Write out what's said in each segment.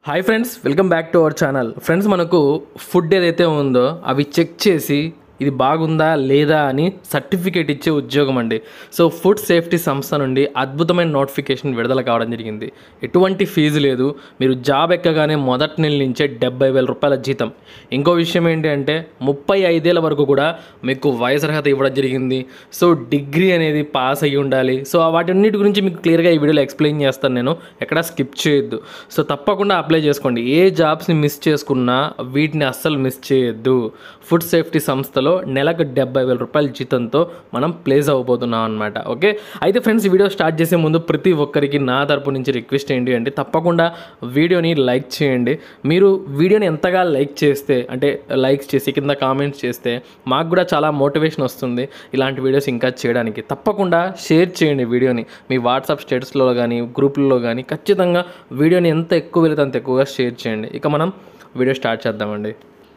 hi friends welcome back to our channel friends మనకు food ఏదైతే ఉందో అవి చెక్ చేసి ఇది బాగుందా లేదా అని సర్టిఫికేట్ ఇచ్చే ఉద్యోగం అండి సో ఫుడ్ సేఫ్టీ సంస్థ నుండి అద్భుతమైన నోటిఫికేషన్ విడుదల కావడం జరిగింది ఎటువంటి ఫీజు లేదు మీరు జాబ్ ఎక్కగానే మొదటి నెల నుంచే డెబ్బై వేల రూపాయల జీతం ఇంకో విషయం ఏంటి అంటే ముప్పై ఐదేళ్ళ వరకు కూడా మీకు వయసు అర్హత ఇవ్వడం జరిగింది సో డిగ్రీ అనేది పాస్ అయ్యి ఉండాలి సో వాటన్నిటి గురించి మీకు క్లియర్గా ఈ వీడియోలో ఎక్స్ప్లెయిన్ చేస్తాను నేను ఎక్కడ స్కిప్ చేయొద్దు సో తప్పకుండా అప్లై చేసుకోండి ఏ జాబ్స్ని మిస్ చేసుకున్నా వీటిని అస్సలు మిస్ చేయొద్దు ఫుడ్ సేఫ్టీ సంస్థలో నెలకు డెబ్బై వేల రూపాయల జీతంతో మనం ప్లేస్ అవ్వబోతున్నాం అనమాట ఓకే అయితే ఫ్రెండ్స్ ఈ వీడియో స్టార్ట్ చేసే ముందు ప్రతి ఒక్కరికి నా తరపు నుంచి రిక్వెస్ట్ ఏంటి అంటే తప్పకుండా వీడియోని లైక్ చేయండి మీరు వీడియోని ఎంతగా లైక్ చేస్తే అంటే లైక్స్ చేసి కింద కామెంట్స్ చేస్తే మాకు కూడా చాలా మోటివేషన్ వస్తుంది ఇలాంటి వీడియోస్ ఇంకా చేయడానికి తప్పకుండా షేర్ చేయండి వీడియోని మీ వాట్సాప్ స్టేటస్లో కానీ గ్రూపుల్లో కానీ ఖచ్చితంగా వీడియోని ఎంత ఎక్కువ వెళితే అంత ఎక్కువగా షేర్ చేయండి ఇక మనం వీడియో స్టార్ట్ చేద్దామండి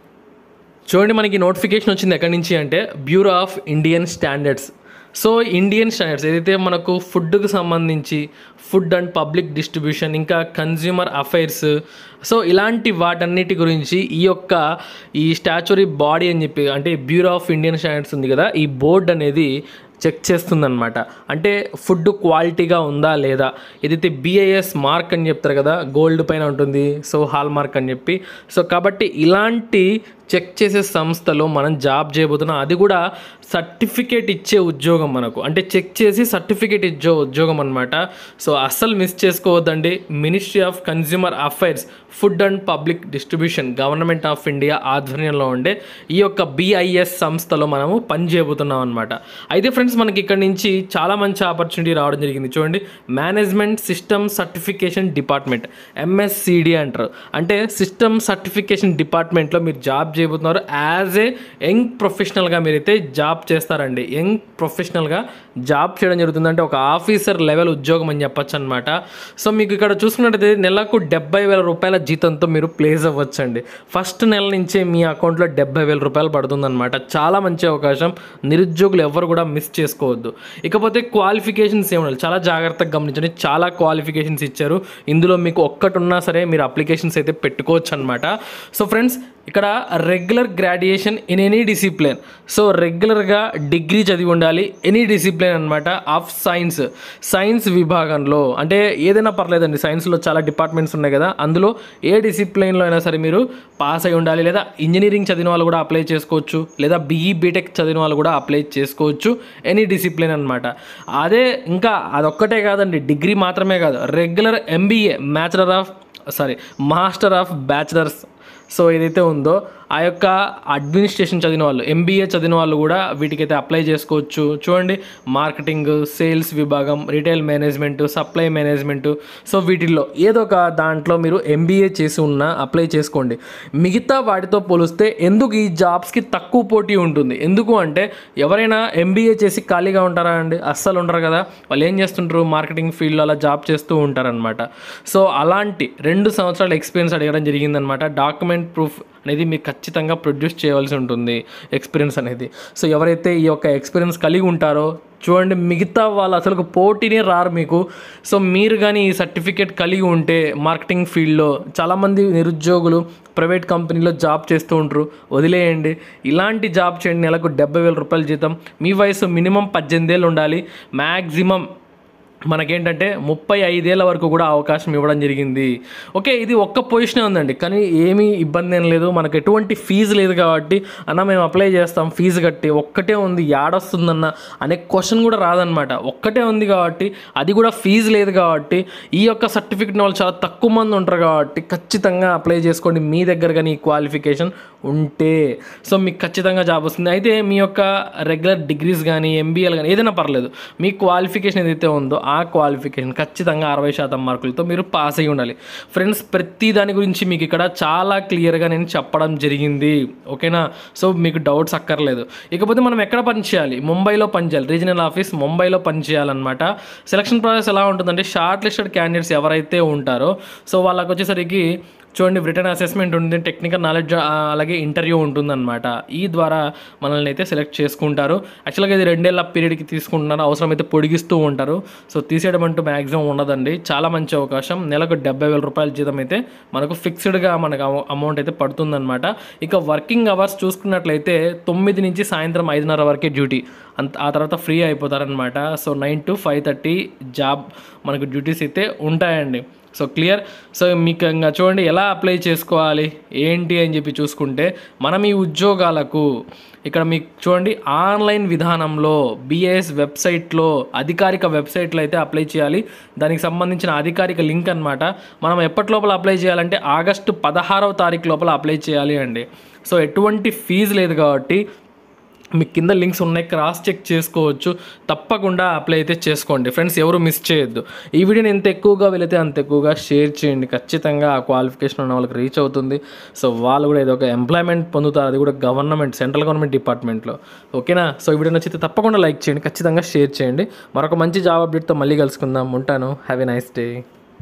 చూడండి మనకి నోటిఫికేషన్ వచ్చింది ఎక్కడి నుంచి అంటే bureau of Indian standards so Indian standards ఏదైతే మనకు ఫుడ్కి సంబంధించి ఫుడ్ అండ్ పబ్లిక్ డిస్ట్రిబ్యూషన్ ఇంకా కన్జ్యూమర్ అఫైర్స్ సో ఇలాంటి వాటన్నిటి గురించి ఈ యొక్క ఈ స్టాచ్యురీ బాడీ అని చెప్పి అంటే బ్యూరో ఆఫ్ ఇండియన్ స్టాండర్డ్స్ ఉంది కదా ఈ బోర్డు అనేది చెక్ చేస్తుందన్నమాట అంటే ఫుడ్ క్వాలిటీగా ఉందా లేదా ఏదైతే బిఐఎస్ మార్క్ అని చెప్తారు కదా గోల్డ్ పైన ఉంటుంది సో హాల్ మార్క్ అని చెప్పి సో కాబట్టి ఇలాంటి చెక్ చేసే సంస్థలో మనం జాబ్ చేయబోతున్నాం అది కూడా సర్టిఫికేట్ ఇచ్చే ఉద్యోగం మనకు అంటే చెక్ చేసి సర్టిఫికేట్ ఇచ్చే ఉద్యోగం అనమాట సో అస్సలు మిస్ చేసుకోవద్దండి ministry of consumer affairs food and public distribution government of India ఆధ్వర్యంలో ఉండే ఈ యొక్క బిఐఎస్ సంస్థలో మనము పని చేయబోతున్నాం అనమాట అయితే ఫ్రెండ్స్ మనకి ఇక్కడ నుంచి చాలా మంచి ఆపర్చునిటీ రావడం జరిగింది చూడండి management system certification department M S C D అంటారు అంటే సిస్టమ్ సర్టిఫికేషన్ డిపార్ట్మెంట్లో మీరు జాబ్ చేయబోతున్నారు యాజ్ ఏ యంగ్ ప్రొఫెషనల్గా మీరైతే జాబ్ చేస్తారండి యంగ్ ప్రొఫెషనల్గా జాబ్ చేయడం జరుగుతుంది అంటే ఒక ఆఫీసర్ లెవెల్ ఉద్యోగం అని చెప్పొచ్చు అనమాట సో మీకు ఇక్కడ చూసుకున్నట్టయితే నెలకు డెబ్బై వేల రూపాయల జీతంతో మీరు ప్లేస్ అవ్వచ్చండి ఫస్ట్ నెల నుంచే మీ అకౌంట్లో డెబ్బై వేల రూపాయలు పడుతుందన్నమాట చాలా మంచి అవకాశం నిరుద్యోగులు ఎవరు కూడా మిస్ చేసుకోవద్దు ఇకపోతే క్వాలిఫికేషన్స్ ఏమన్నా చాలా జాగ్రత్తగా గమనించండి చాలా క్వాలిఫికేషన్స్ ఇచ్చారు ఇందులో మీకు ఒక్కటి ఉన్నా సరే మీరు అప్లికేషన్స్ అయితే పెట్టుకోవచ్చు అనమాట సో ఫ్రెండ్స్ ఇక్కడ regular graduation in any discipline so రెగ్యులర్గా డిగ్రీ చదివి ఉండాలి ఎనీ డిసిప్లిన్ అనమాట ఆఫ్ సైన్స్ సైన్స్ విభాగంలో అంటే ఏదైనా పర్లేదండి సైన్స్లో చాలా డిపార్ట్మెంట్స్ ఉన్నాయి కదా అందులో ఏ డిసిప్లిన్లో అయినా సరే మీరు పాస్ అయి ఉండాలి లేదా ఇంజనీరింగ్ చదివిన వాళ్ళు కూడా అప్లై చేసుకోవచ్చు లేదా బీఈ బీటెక్ చదివిన వాళ్ళు కూడా అప్లై చేసుకోవచ్చు ఎనీ డిసిప్లిన్ అనమాట అదే ఇంకా అదొక్కటే కాదండి డిగ్రీ మాత్రమే కాదు regular MBA bachelor of sorry master of bachelors so ఏదైతే ఉందో ఆ యొక్క అడ్మినిస్ట్రేషన్ చదివిన వాళ్ళు ఎంబీఏ చదివిన వాళ్ళు కూడా వీటికైతే అప్లై చేసుకోవచ్చు చూడండి మార్కెటింగ్ సేల్స్ విభాగం retail management supply management so వీటిల్లో ఏదో ఒక దాంట్లో మీరు ఎంబీఏ చేసి ఉన్నా అప్లై చేసుకోండి మిగతా వాటితో పోలిస్తే ఎందుకు ఈ జాబ్స్కి తక్కువ పోటీ ఉంటుంది ఎందుకు అంటే ఎవరైనా ఎంబీఏ చేసి ఖాళీగా ఉంటారా అండి అస్సలు ఉండరు కదా వాళ్ళు ఏం చేస్తుంటారు మార్కెటింగ్ ఫీల్డ్లో అలా జాబ్ చేస్తూ ఉంటారనమాట సో అలాంటి రెండు సంవత్సరాల ఎక్స్పీరియన్స్ అడగడం జరిగిందనమాట డాక్యుమెంట్ ప్రూఫ్ అనేది మీరు ఖచ్చితంగా ప్రొడ్యూస్ చేయవలసి ఉంటుంది ఎక్స్పీరియన్స్ అనేది సో ఎవరైతే ఈ యొక్క ఎక్స్పీరియన్స్ కలిగి ఉంటారో చూడండి మిగతా వాళ్ళు అసలు పోటీనే రారు మీకు సో మీరు కానీ ఈ సర్టిఫికేట్ కలిగి ఉంటే మార్కెటింగ్ ఫీల్డ్లో చాలామంది నిరుద్యోగులు ప్రైవేట్ కంపెనీలో జాబ్ చేస్తూ ఉంటారు వదిలేయండి ఇలాంటి జాబ్ చేయండి నెలకు డెబ్బై వేల రూపాయల జీతం మీ వయసు మినిమం పద్దెనిమిది ఏళ్ళు ఉండాలి మ్యాక్సిమం మనకేంటంటే ముప్పై ఐదేళ్ల వరకు కూడా అవకాశం ఇవ్వడం జరిగింది ఓకే ఇది ఒక్క పొజిషనే ఉందండి కానీ ఏమీ ఇబ్బంది ఏం లేదు మనకు ఎటువంటి ఫీజు లేదు కాబట్టి అన్న మేము అప్లై చేస్తాం ఫీజు కట్టి ఒక్కటే ఉంది యాడొస్తుందన్న అనే క్వశ్చన్ కూడా రాదనమాట ఒక్కటే ఉంది కాబట్టి అది కూడా ఫీజు లేదు కాబట్టి ఈ యొక్క సర్టిఫికెట్ వాళ్ళు చాలా తక్కువ మంది ఉంటారు కాబట్టి ఖచ్చితంగా అప్లై చేసుకోండి మీ దగ్గర కానీ ఈ క్వాలిఫికేషన్ ఉంటే సో మీకు ఖచ్చితంగా జాబ్ వస్తుంది అయితే మీ యొక్క రెగ్యులర్ డిగ్రీస్ కానీ ఎంబీఏలు కానీ ఏదైనా పర్లేదు మీ క్వాలిఫికేషన్ ఏదైతే ఉందో ఆ క్వాలిఫికేషన్ ఖచ్చితంగా అరవై శాతం మార్కులతో మీరు పాస్ అయ్యి ఉండాలి ఫ్రెండ్స్ ప్రతి దాని గురించి మీకు ఇక్కడ చాలా క్లియర్గా నేను చెప్పడం జరిగింది ఓకేనా సో మీకు డౌట్స్ అక్కర్లేదు ఇకపోతే మనం ఎక్కడ పని చేయాలి ముంబైలో పని చేయాలి రీజనల్ ఆఫీస్ ముంబైలో పని చేయాలన్నమాట సెలక్షన్ ప్రాసెస్ ఎలా ఉంటుందంటే షార్ట్ లిస్టెడ్ క్యాండిడేట్స్ ఎవరైతే ఉంటారో సో వాళ్ళకి వచ్చేసరికి చూడండి రిటర్న్ అసెస్మెంట్ ఉంటుంది టెక్నికల్ నాలెడ్జ్ అలాగే ఇంటర్వ్యూ ఉంటుందన్నమాట ఈ ద్వారా మనల్ని అయితే సెలెక్ట్ చేసుకుంటారు యాక్చువల్గా ఇది రెండేళ్ల పీరియడ్కి తీసుకుంటున్నారు అవసరమైతే పొడిగిస్తూ ఉంటారు సో తీసేయడం అంటూ మ్యాక్సిమం ఉండదండి చాలా మంచి అవకాశం నెలకు డెబ్బై వేల రూపాయల జీతం అయితే మనకు ఫిక్స్డ్గా మనకు అమౌంట్ అయితే పడుతుందన్నమాట ఇక వర్కింగ్ అవర్స్ చూసుకున్నట్లయితే తొమ్మిది నుంచి సాయంత్రం ఐదున్నర వరకే డ్యూటీ అంత ఆ తర్వాత ఫ్రీ అయిపోతారనమాట so nine to five thirty job మనకు డ్యూటీస్ అయితే ఉంటాయండి సో క్లియర్ సో మీకు ఇంకా చూడండి ఎలా అప్లై చేసుకోవాలి ఏంటి అని చెప్పి చూసుకుంటే మనం ఈ ఉద్యోగాలకు ఇక్కడ మీకు చూడండి ఆన్లైన్ విధానంలో బిఏఎస్ వెబ్సైట్లో అధికారిక వెబ్సైట్లో అయితే అప్లై చేయాలి దానికి సంబంధించిన అధికారిక లింక్ అనమాట మనం ఎప్పటి లోపల అప్లై చేయాలంటే ఆగస్టు పదహారవ తారీఖు లోపల అప్లై చేయాలి అండి సో ఎటువంటి ఫీజు లేదు కాబట్టి మీకు కింద లింక్స్ ఉన్నాయి క్రాస్ చెక్ చేసుకోవచ్చు తప్పకుండా అప్లై అయితే చేసుకోండి ఫ్రెండ్స్ ఎవరు మిస్ చేయొద్దు ఈ వీడియోని ఎంత ఎక్కువగా వెళితే అంత ఎక్కువగా షేర్ చేయండి ఖచ్చితంగా ఆ క్వాలిఫికేషన్ ఉన్న వాళ్ళకి రీచ్ అవుతుంది సో వాళ్ళు కూడా ఏదో ఒక ఎంప్లాయ్మెంట్ పొందుతారు అది కూడా గవర్నమెంట్ సెంట్రల్ గవర్నమెంట్ డిపార్ట్మెంట్లో ఓకేనా సో ఈ వీడియో నచ్చితే తప్పకుండా లైక్ చేయండి ఖచ్చితంగా షేర్ చేయండి మరొక మంచి జాబ్ అప్డేట్తో మళ్ళీ కలుసుకుందాం ఉంటాను హ్యావ్ ఎ నైస్ డే